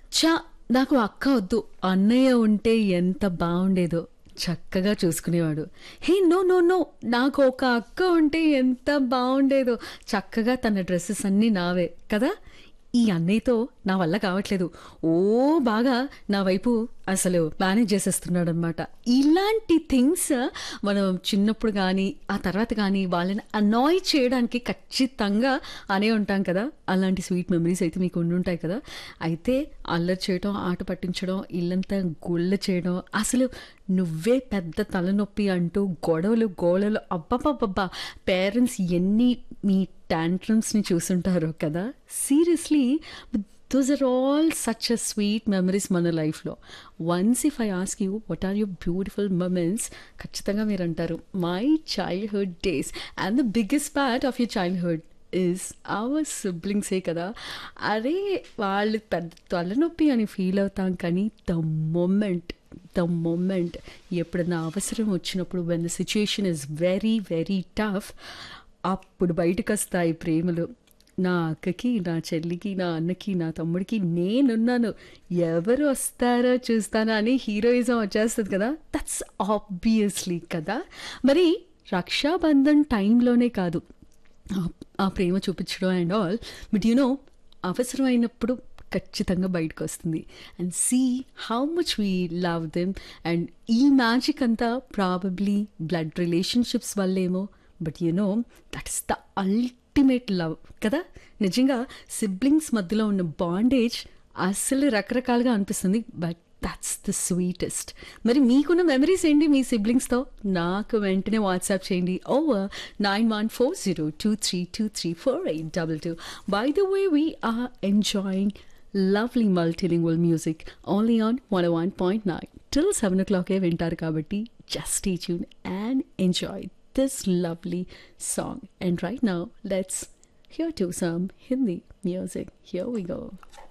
ఛా నాకు అక్క వద్దు అన్నయ్య ఉంటే ఎంత బాగుండేదో చక్కగా చూసుకునేవాడు హే నో నో నో నాకు ఒక అక్క ఉంటే ఎంత బాగుండేదో చక్కగా తన డ్రెస్సెస్ అన్నీ నావే కదా ఈ అన్నయ్యతో నా వల్ల కావట్లేదు ఓ బాగా నా వైపు అసలు మేనేజ్ చేసేస్తున్నాడు అనమాట ఇలాంటి థింగ్స్ మనం చిన్నప్పుడు కానీ ఆ తర్వాత కానీ వాళ్ళని అనాయ్ చేయడానికి ఖచ్చితంగా అనే ఉంటాం కదా అలాంటి స్వీట్ మెమరీస్ అయితే మీకు ఉండుంటాయి కదా అయితే అల్లరి చేయడం ఆట పట్టించడం ఇల్లంతా గుళ్ళ చేయడం అసలు నువ్వే పెద్ద తలనొప్పి అంటూ గొడవలు గోళలు అబ్బబ్బబ్బబ్బా పేరెంట్స్ ఎన్ని మీ టాంట్రమ్స్ని చూసుంటారో కదా seriously those are all such a sweet memories మన లైఫ్లో once if I ask you what are your beautiful moments ఖచ్చితంగా మీరు అంటారు my childhood days and the biggest part of your childhood is our సిబ్లింగ్సే కదా అరే వాళ్ళు పెద్ద తలనొప్పి అని ఫీల్ అవుతాం కానీ ద మొమెంట్ ద మొమెంట్ ఎప్పుడన్నా అవసరం వచ్చినప్పుడు when the situation is very very tough అప్పుడు బయటకు వస్తాయి ప్రేమలు నా అక్కకి నా చెల్లికి నా అన్నకి నా తమ్ముడికి నేనున్నాను ఎవరు వస్తారో చూస్తానా అని హీరోయిజం వచ్చేస్తుంది కదా దట్స్ ఆబ్వియస్లీ కదా మరి రక్షాబంధన్ టైంలోనే కాదు ఆ- ఆ ప్రేమ చూపించడం and all but you know అవసరమైనప్పుడు ఖచ్చితంగా బయటకు వస్తుంది and see how much we love them and ఈ మ్యాజిక్ అంతా ప్రాబబ్లీ బ్లడ్ రిలేషన్షిప్స్ వల్లేమో but you know that is the ultimate love కదా నిజంగా సిబ్లింగ్స్ మధ్యలో ఉన్న బాండేజ్ అస్సలు రకరకాలుగా అనిపిస్తుంది బట్ దట్స్ ద స్వీటెస్ట్ మరి మీకున్న మెమరీస్ ఏంటి మీ సిబ్లింగ్స్తో నాకు వెంటనే వాట్సాప్ చేయండి over nine one four zero two three two three four eight double two by the way we are enjoying lovely multilingual music only on one one point nine till seven ఓ క్లాకే వింటారు కాబట్టి just ఈ tune and enjoy this lovely song. And right now, let's hear to some Hindi music. Here we go.